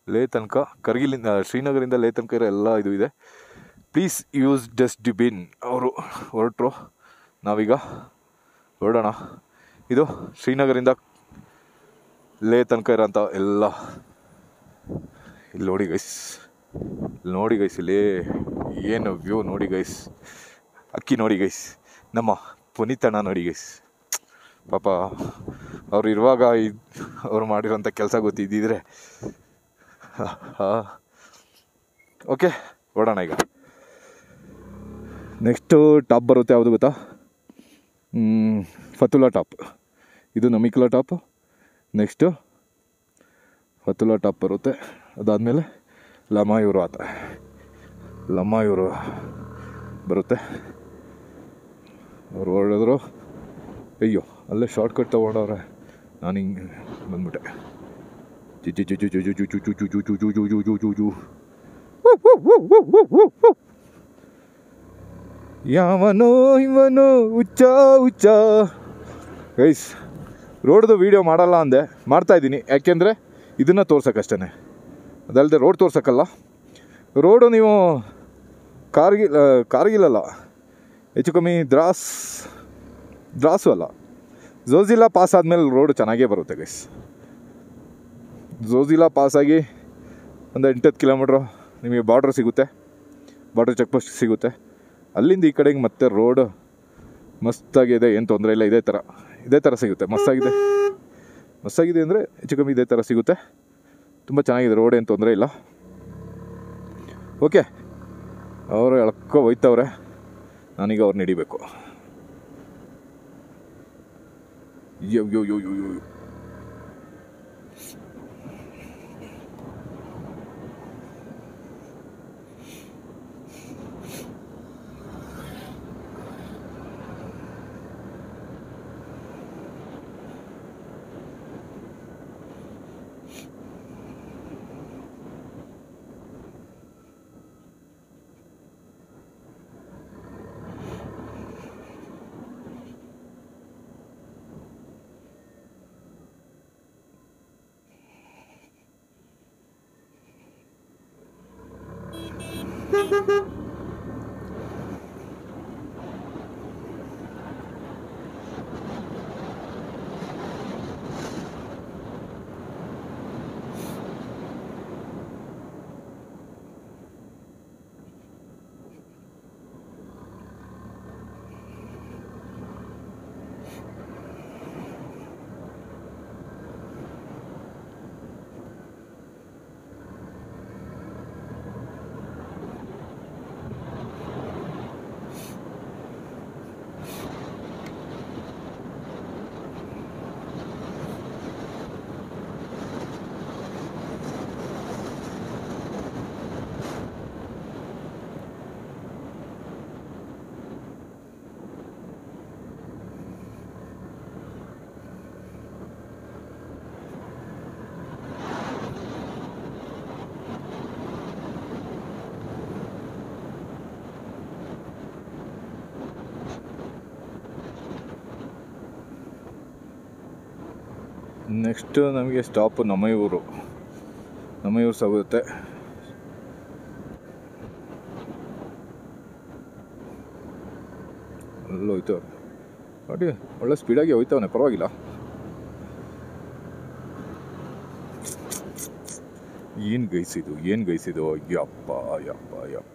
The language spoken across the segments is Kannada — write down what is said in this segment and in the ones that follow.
ಲೇ ತನಕ ಕರ್ಗಿಲಿಂದ ಶ್ರೀನಗರಿಂದ ಲೇ ತನಕ ಇರೋ ಎಲ್ಲ ಇದು ಇದೆ ಪ್ಲೀಸ್ ಯೂಸ್ ಡಸ್ಟ್ ಬಿನ್ ಅವರು ಹೊರಟ್ರು ನಾವೀಗ ಹೊರಡೋಣ ಇದು ಶ್ರೀನಗರಿಂದ ಲೇ ತನಕ ಇರೋಂಥ ಎಲ್ಲ ಇಲ್ಲಿ ನೋಡಿ ಗೈಸ್ ಇಲ್ಲಿ ನೋಡಿ ಗೈಸ್ ಇಲ್ಲಿ ಏನು ವ್ಯೂ ನೋಡಿ ಗೈಸ್ ಅಕ್ಕಿ ನೋಡಿ ಗೈಸ್ ನಮ್ಮ ಪುನೀತಣ್ಣ ನೋಡಿ ಗೈಸ್ ಪಾಪ ಅವ್ರು ಇರುವಾಗ ಇದ್ ಅವ್ರು ಮಾಡಿರೋಂಥ ಕೆಲಸ ಗೊತ್ತಿದ್ದಿದ್ರೆ ಓಕೆ ಹೊರಡೋಣ ಈಗ ನೆಕ್ಸ್ಟು ಟಾಪ್ ಬರುತ್ತೆ ಯಾವುದು ಗೊತ್ತಾ ಹ್ಮ್, ಫತುಲಾ ಟಾಪ್ ಇದು Namika La top next Fotu La top ಬರುತ್ತೆ ಅದಾದಮೇಲೆ ಲಮಾಯೂರು ಆ ಥರ ಲಮಾಯೂರು ಬರುತ್ತೆ ಅವ್ರು ಹೊರಡಿದ್ರು ಅಯ್ಯೋ ಅಲ್ಲೇ ಶಾರ್ಟ್ ಕಟ್ ತೊಗೊಂಡವ್ರೆ ನಾನು ಹಿಂಗೆ ಬಂದ್ಬಿಟ್ಟೆ ಜು ಜು ಜು ಜು ಜು ಜು ಜು ಜು ಜು ಜು ಜು ಜು ಜು ಜು ಜು ಜು ಯಾವನೋ ಇವನೋ ಹುಚ್ಚ ಹುಚ್ಚ ಗೈಸ್ ರೋಡ್ದು ವೀಡಿಯೋ ಮಾಡಲ್ಲ ಅಂದೆ ಮಾಡ್ತಾ ಇದ್ದೀನಿ ಯಾಕೆಂದರೆ ಇದನ್ನು ತೋರ್ಸೋಕ್ಕಷ್ಟೇ ಅದಲ್ಲದೆ ರೋಡ್ ತೋರ್ಸೋಕ್ಕಲ್ಲ ರೋಡು ನೀವು ಕಾರ್ಗಿಲ್ ಆ, ಕಾರ್ಗಿಲಲ್ಲ ಹೆಚ್ಚು ಕಮ್ಮಿ ದ್ರಾಸ್ ದ್ರಾಸು ಅಲ್ಲ ಝೋಜಿಲಾ ಪಾಸ್ ಆದಮೇಲೆ ರೋಡ್ ಚೆನ್ನಾಗೇ ಬರುತ್ತೆ ಗೈಸ್ ಝೋಜಿಲಾ ಪಾಸಾಗಿ ಒಂದು ಎಂಟತ್ತು ಕಿಲೋಮೀಟ್ರು ನಿಮಗೆ ಬಾರ್ಡ್ರ್ ಸಿಗುತ್ತೆ ಬಾರ್ಡ್ರ್ ಚೆಕ್ ಪೋಸ್ಟ್ ಸಿಗುತ್ತೆ ಅಲ್ಲಿಂದ ಈ ಕಡೆಗೆ ಮತ್ತೆ ರೋಡ್ ಮಸ್ತಾಗಿದೆ ಏನು ತೊಂದರೆ ಇಲ್ಲ ಇದೇ ಥರ ಇದೇ ಥರ ಸಿಗುತ್ತೆ ಮಸ್ತಾಗಿದೆ ಮಸ್ತಾಗಿದೆ ಅಂದರೆ ಹೆಚ್ಚು ಕಮ್ಮಿ ಇದೇ ಥರ ಸಿಗುತ್ತೆ ತುಂಬ ಚೆನ್ನಾಗಿದೆ ರೋಡ್ ಏನು ತೊಂದರೆ ಇಲ್ಲ ಓಕೆ ಅವರು ಎಳ್ಕೊ ಹೋಯ್ತವ್ರೆ ನಾನೀಗ ಅವ್ರನ್ನ ಹಿಡಿಬೇಕು ಯೋ ಯೋ ಯೋ ಯೋ ಯೋ ನೆಕ್ಸ್ಟ್ ನಮಗೆ ಸ್ಟಾಪ್ ನಮಯೂರು ನಮಯೂರು ಸಾಗುತ್ತೆ ಅಲ್ಲಿ ಹೋಯ್ತವ್ರೆ ನೋಡಿ ಒಳ್ಳೆ ಸ್ಪೀಡಾಗಿ ಹೋಯ್ತವನೆ ಪರವಾಗಿಲ್ಲ ಏನು ಗೈಸಿದು ಏನು ಗೈಸಿದು ಯಪ್ಪ ಯಪ್ಪ ಯಪ್ಪ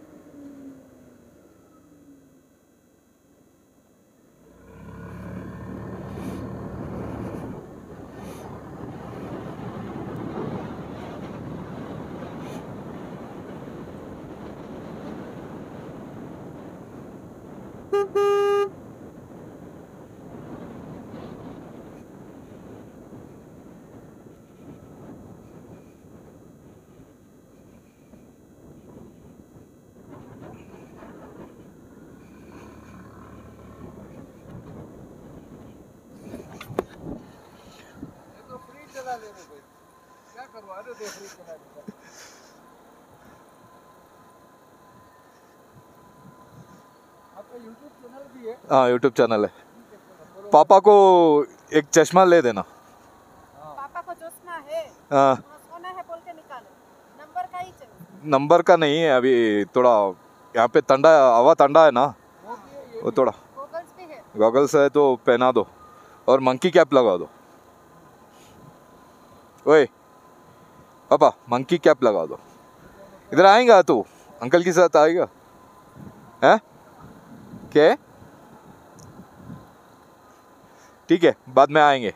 तो फ्री चला ले रहे भाई क्या करवा रहे थे फ्री चला रहे आपका यूट्यूब चैनल भी है हाँ यूट्यूब चैनल है पापा को एक चश्मा ले देना पापा को चश्मा है हाँ थोड़ा सोना है बोल के निकाल नंबर का ही चाहिए नंबर का नहीं है अभी थोड़ा यहाँ पे ठंडा हवा ठंडा है ना वो भी है, ये वो थोड़ा गॉगल्स भी है गॉगल्स है तो पहना दो और मंकी कैप लगा दो ओए पापा मंकी कैप लगा दो इधर आएगा तू अंकल के साथ आएगा हैं क्या ठीक है बाद में आएंगे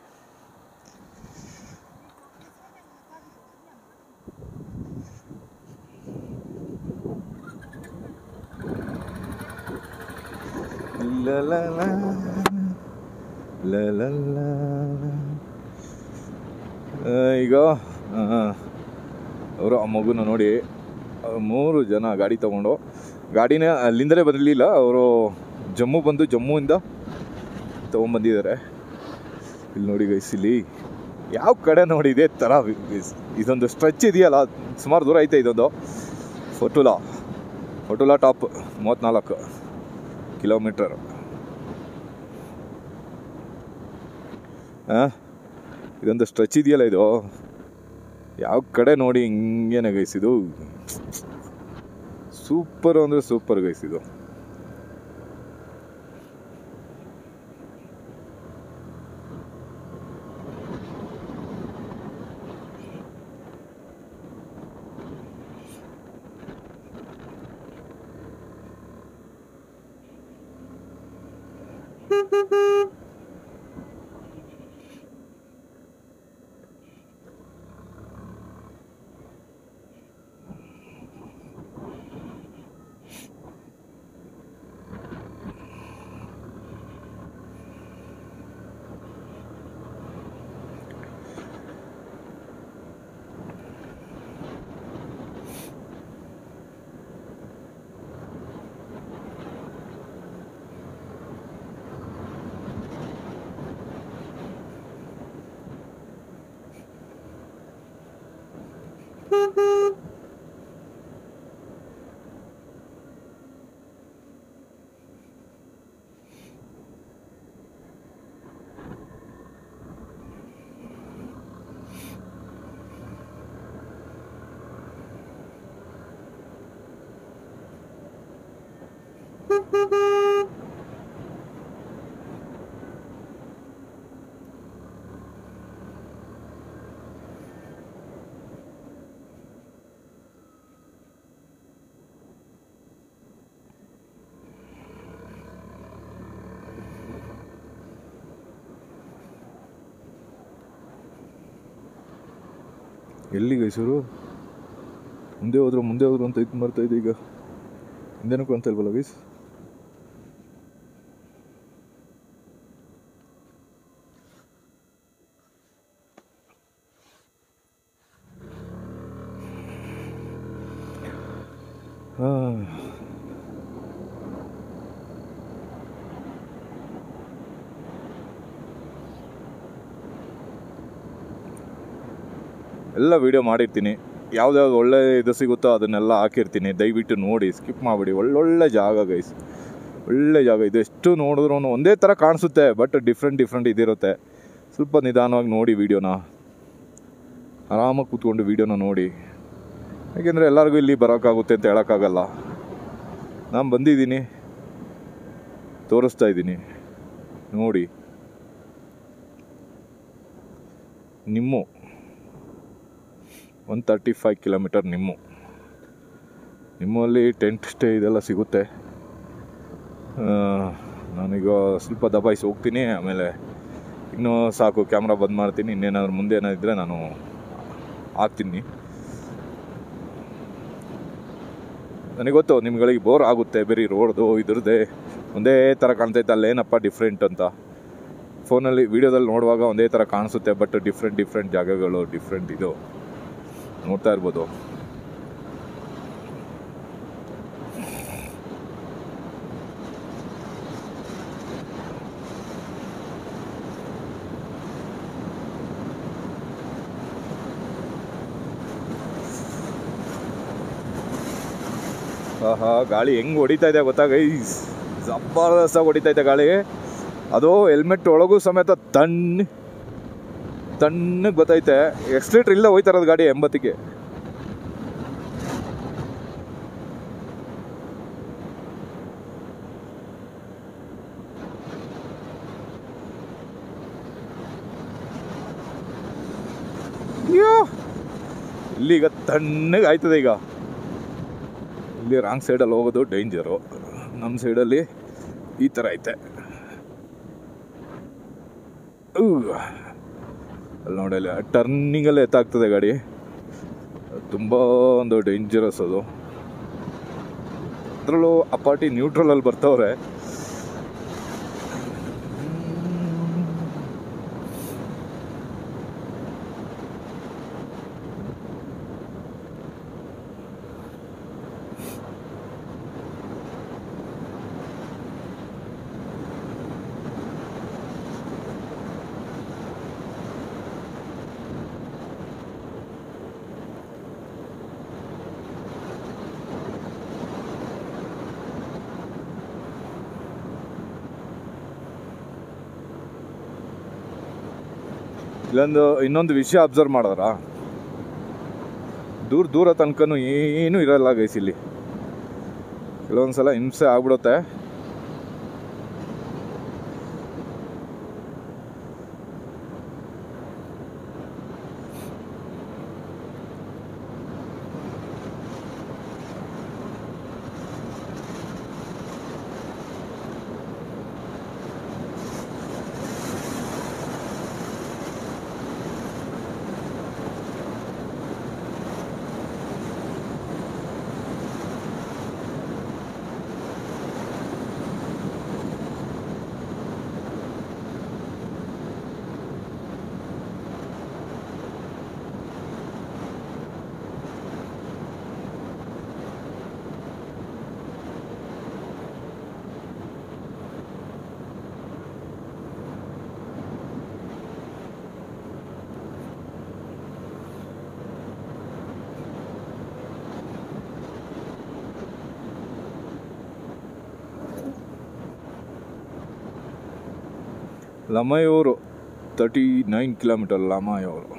La la la la la la ಆ, ಈಗ ಅವರು ಆ ಮಗುನ ನೋಡಿ ಆ, ಮೂರು ಜನ ಗಾಡಿ ತಗೊಂಡು ಗಾಡಿನ ಅಲ್ಲಿಂದಲೇ ಬರಲಿಲ್ಲ ಅವರು ಜಮ್ಮು ಬಂದು ಜಮ್ಮುವಿಂದ ತೊಗೊಂಬಂದಿದ್ದಾರೆ ಇಲ್ಲಿ ನೋಡಿ ಗೈಸ್ ಇಲ್ಲಿ ಯಾವ ಕಡೆ ನೋಡಿ ಇದೇ ಥರ guys. ಇದೊಂದು ಸ್ಟ್ರೆಚ್ ಇದೆಯಲ್ಲ ಸುಮಾರು ದೂರ ಐತೆ ಇದೊಂದು ಫೋಟುಲಾ ಫೋಟುಲಾ ಟಾಪ್ ಮೂವತ್ತ್ನಾಲ್ಕು ಕಿಲೋಮೀಟರ್ ಹಾಂ ಇದೊಂದು ಸ್ಟ್ರೆಚ್ ಇದೆಯಲ್ಲ ಇದು ಯಾವ ಕಡೆ ನೋಡಿ ಹಿಂಗೇನೆ ಗೈಸಿದು ಸೂಪರ್ ಅಂದರೆ ಸೂಪರ್ ಗೈಸಿದು ಎಲ್ಲಿ ಗೈಸೂರು ಮುಂದೆ ಹೋದ್ರು ಮುಂದೆ ಹೋದ್ರು ಅಂತ ಇದು ಮಾಡ್ತಾ ಇದೆ ಈಗ ಹಿಂದೆನೂ ಕಾಣ್ತಾ ಇಲ್ವಲ್ಲ ಗೈಸ್ ಎಲ್ಲ ವಿಡಿಯೋ ಮಾಡಿರ್ತೀನಿ ಯಾವ್ದ್ಯಾವ್ದು ಒಳ್ಳೆ ಇದು ಸಿಗುತ್ತೋ ಅದನ್ನೆಲ್ಲ ಹಾಕಿರ್ತೀನಿ ದಯವಿಟ್ಟು ನೋಡಿ ಸ್ಕಿಪ್ ಮಾಡಿಬಿಡಿ ಒಳ್ಳೊಳ್ಳೆ ಜಾಗ ಗೈಸ್ ಒಳ್ಳೆ ಜಾಗ ಇದು ಎಷ್ಟು ನೋಡಿದ್ರು ಒಂದೇ ಥರ ಕಾಣಿಸುತ್ತೆ ಬಟ್ ಡಿಫ್ರೆಂಟ್ ಡಿಫ್ರೆಂಟ್ ಇದಿರುತ್ತೆ ಸ್ವಲ್ಪ ನಿಧಾನವಾಗಿ ನೋಡಿ ವಿಡಿಯೋನ ಆರಾಮಾಗಿ ಕೂತ್ಕೊಂಡು ವಿಡಿಯೋನ ನೋಡಿ ಯಾಕೆಂದರೆ ಎಲ್ಲರಿಗೂ ಇಲ್ಲಿ ಬರೋಕ್ಕಾಗುತ್ತೆ ಅಂತ ಹೇಳೋಕ್ಕಾಗಲ್ಲ ನಾನು ಬಂದಿದ್ದೀನಿ ತೋರಿಸ್ತಾ ಇದ್ದೀನಿ ನೋಡಿ ನಿಮ್ಮು ಒನ್ ತರ್ಟಿ ಫೈವ್ ಕಿಲೋಮೀಟರ್ ನಿಮ್ಮು ನಿಮ್ಮಲ್ಲಿ ಟೆಂಟ್ ಸ್ಟೇ ಇದೆಲ್ಲ ಸಿಗುತ್ತೆ ಆ, ನಾನೀಗ ಸ್ವಲ್ಪ ದಬಾಯಿಸಿ ಹೋಗ್ತೀನಿ ಆಮೇಲೆ ಇನ್ನೂ ಸಾಕು ಕ್ಯಾಮ್ರಾ ಬಂದ್ ಮಾಡ್ತೀನಿ ಇನ್ನೇನಾದ್ರು ಮುಂದೆ ಏನಾದಿದ್ರೆ ನಾನು ಹಾಕ್ತೀನಿ ನನಗೆ ಗೊತ್ತು ನಿಮ್ಗಳಿಗೆ ಬೋರ್ ಆಗುತ್ತೆ ಬರೀ ರೋಡ್ದು ಇದ್ರದ್ದೇ ಒಂದೇ ಥರ ಕಾಣ್ತೈತೆ ಅಲ್ಲೇನಪ್ಪ ಡಿಫ್ರೆಂಟ್ ಅಂತ ಫೋನಲ್ಲಿ ವೀಡಿಯೋದಲ್ಲಿ ನೋಡುವಾಗ ಒಂದೇ ಥರ ಕಾಣಿಸುತ್ತೆ ಬಟ್ ಡಿಫ್ರೆಂಟ್ ಡಿಫ್ರೆಂಟ್ ಜಾಗಗಳು ಡಿಫ್ರೆಂಟ್ ಇದು ನೋಡ್ತಾ ಇರ್ಬೋದು ಆಹಾ ಗಾಳಿ ಹೆಂಗ್ ಹೊಡಿತಾ ಇದೆ ಗೊತ್ತಾ ಗೈಸ್ ಜಬರ್ದಸ್ತಾಗಿ ಹೊಡಿತಾ ಇದೆ ಗಾಳಿ ಅದು ಹೆಲ್ಮೆಟ್ ಒಳಗೂ ಸಮೇತ ತಣ್ಣ ತಣ್ಣಗೆ ಬತ್ತೈತೆ ಎಕ್ಸ್ಲೇಟ್ರ್ ಇಲ್ಲ ಹೋಯ್ತಾ ಇರೋದು ಗಾಡಿ ಎಂಬತ್ತಿಗೆ ಇಲ್ಲಿ ಈಗ ತಣ್ಣಗೆ ಆಯ್ತದೆ ಈಗ ಇಲ್ಲಿ ರಾಂಗ್ ಸೈಡಲ್ಲಿ ಹೋಗೋದು ಡೇಂಜರು ನಮ್ಮ ಸೈಡಲ್ಲಿ ಈ ಥರ ಐತೆ ಉವ್ವ್. ಅಲ್ಲಿ ನೋಡಿ ಅಲ್ಲಿ ಟರ್ನಿಂಗಲ್ಲೇ ಎತ್ತಾಗ್ತದೆ ಗಾಡಿ ತುಂಬ ಒಂದು ಡೇಂಜರಸ್ ಅದು ಅದರಲ್ಲೂ ಆ ಪಾರ್ಟಿ ನ್ಯೂಟ್ರಲಲ್ಲಿ ಬರ್ತವ್ರೆ ಇಲ್ಲೊಂದು ಇನ್ನೊಂದು ವಿಷಯ ಅಬ್ಸರ್ವ್ ಮಾಡಿದ್ರ ದೂರ ದೂರ ತನಕನೂ ಏನೂ ಇರಲ್ಲ ಗೈಸ್ ಇಲ್ಲಿ ಕೆಲವೊಂದು ಸಲ ಹಿಂಸೆ ಆಗ್ಬಿಡುತ್ತೆ Lamayuru thirty nine kilometre Lamayuru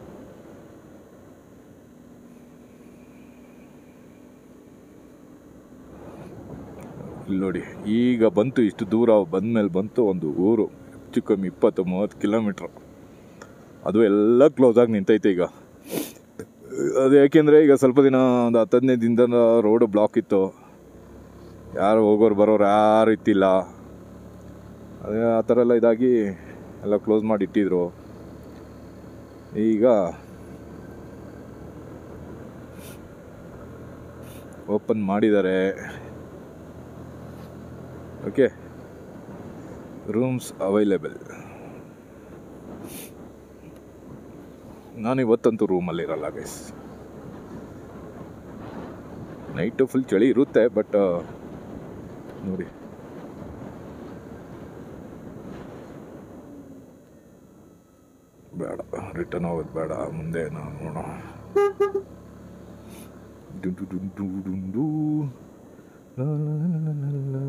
ಇಲ್ಲಿ ನೋಡಿ ಈಗ ಬಂತು ಇಷ್ಟು ದೂರ ಬಂದ್ಮೇಲೆ ಬಂತು ಒಂದು ಊರು ಹೆಚ್ಚು ಕಮ್ಮಿ ಇಪ್ಪತ್ತು ಮೂವತ್ತು ಕಿಲೋಮೀಟ್ರ್ ಅದು ಎಲ್ಲ ಕ್ಲೋಸ್ ಆಗಿ ನಿಂತೈತೆ ಈಗ ಅದು ಯಾಕೆಂದರೆ ಈಗ ಸ್ವಲ್ಪ ದಿನ ಒಂದು ಹತ್ತು ಹದಿನೈದು ದಿನದ ರೋಡು ಬ್ಲಾಕ್ ಇತ್ತು ಯಾರು ಹೋಗೋರು ಬರೋರು ಯಾರು ಇತ್ತಿಲ್ಲ ಅದೇ ಆ ಥರ ಎಲ್ಲ ಇದಾಗಿ ಎಲ್ಲ ಕ್ಲೋಸ್ ಮಾಡಿ ಇಟ್ಟಿದ್ರು ಈಗ ಓಪನ್ ಮಾಡಿದ್ದಾರೆ ಓಕೆ ರೂಮ್ಸ್ ಅವೈಲೇಬಲ್ ನಾನು ಇವತ್ತಂತೂ ರೂಮಲ್ಲಿ ಇರಲ್ಲ ಗೈಸ್ ನೈಟು ಫುಲ್ ಚಳಿ ಇರುತ್ತೆ ಬಟ್ ನೋಡಿ ಬೇಡ ರಿಟರ್ನ್ ಹೋಗೋದು ಬೇಡ ಮುಂದೆ ನಾನು ನೋಡೋಣ ಡುಂಡು ಡುಂಡು ಡುಂಡು. ಲಾ ಲಾ ಲಾ ಲಾ ಲಾ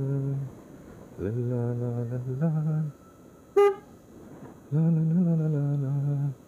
ಲಾ. ಲಾ ಲಾ ಲಾ ಲಾ ಲಾ. ಲಾ ಲಾ ಲಾ ಲಾ ಲಾ ಲಾ.